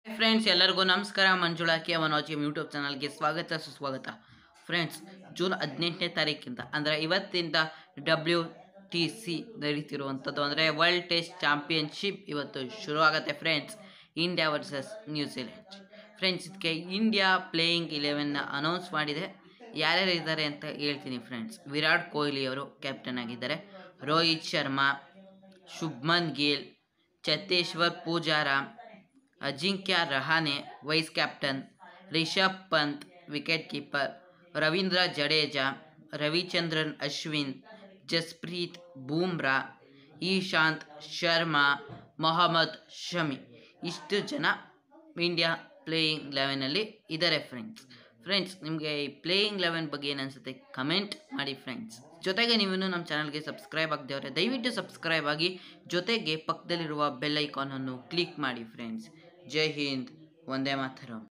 friends ಎಲ್ಲರಿಗೂ ನಮಸ್ಕಾರ Manjula K Manoj YouTube ಚಾನಲ್ಗೆ ಸ್ವಾಗತ ಸುಸ್ವಾಗತ ಫ್ರೆಂಡ್ಸ್ ಜೂನ್ ಹದಿನೆಂಟನೇ ತಾರೀಕಿಂದ ಅಂದರೆ ಇವತ್ತಿಂದ ಡಬ್ಲ್ಯೂ ಟಿ ಸಿ ನಡೀತಿರುವಂಥದ್ದು ಅಂದರೆ ವರ್ಲ್ಡ್ ಟೆಸ್ಟ್ ಚಾಂಪಿಯನ್ಶಿಪ್ ಇವತ್ತು ಶುರು ಆಗುತ್ತೆ friends India versus New Zealand friends ಇದಕ್ಕೆ ಇಂಡಿಯಾ ಪ್ಲೇಯಿಂಗ್ ಇಲೆವೆನ್ನ ಅನೌನ್ಸ್ ಮಾಡಿದೆ ಯಾರ್ಯಾರು ಇದ್ದಾರೆ ಅಂತ ಹೇಳ್ತೀನಿ ಫ್ರೆಂಡ್ಸ್ ವಿರಾಟ್ ಕೊಹ್ಲಿ ಅವರು ಕ್ಯಾಪ್ಟನ್ ಆಗಿದ್ದಾರೆ Rohit Sharma Shubman Gill Cheteshwar Pujara Ajinkya Rahane vice captain Rishabh Pant wicket keeper Ravindra Jadeja Ravichandran Ashwin Jasprit Bumrah Ishant Sharma Mohammed Shami ಇಷ್ಟು ಜನ ಇಂಡಿಯಾ ಪ್ಲೇಯಿಂಗ್ ಲೆವೆನಲ್ಲಿ ಇದ್ದಾರೆ ಫ್ರೆಂಡ್ಸ್ ಫ್ರೆಂಡ್ಸ್ ನಿಮಗೆ ಈ ಪ್ಲೇಯಿಂಗ್ ಲೆವೆನ್ ಬಗ್ಗೆ ಏನು ಅನಿಸುತ್ತೆ ಕಮೆಂಟ್ ಮಾಡಿ ಫ್ರೆಂಡ್ಸ್ ಜೊತೆಗೆ ನೀವಿನ್ನೂ ನಮ್ಮ ಚಾನಲ್ಗೆ ಸಬ್ಸ್ಕ್ರೈಬ್ ಆಗದವ್ರೆ ದಯವಿಟ್ಟು ಸಬ್ಸ್ಕ್ರೈಬ್ ಆಗಿ ಜೊತೆಗೆ ಪಕ್ಕದಲ್ಲಿರುವ ಬೆಲ್ ಐಕಾನನ್ನು ಕ್ಲಿಕ್ ಮಾಡಿ ಫ್ರೆಂಡ್ಸ್ ಜೈ ಹಿಂದ್ ಒಂದೇ ಮಾತರಂ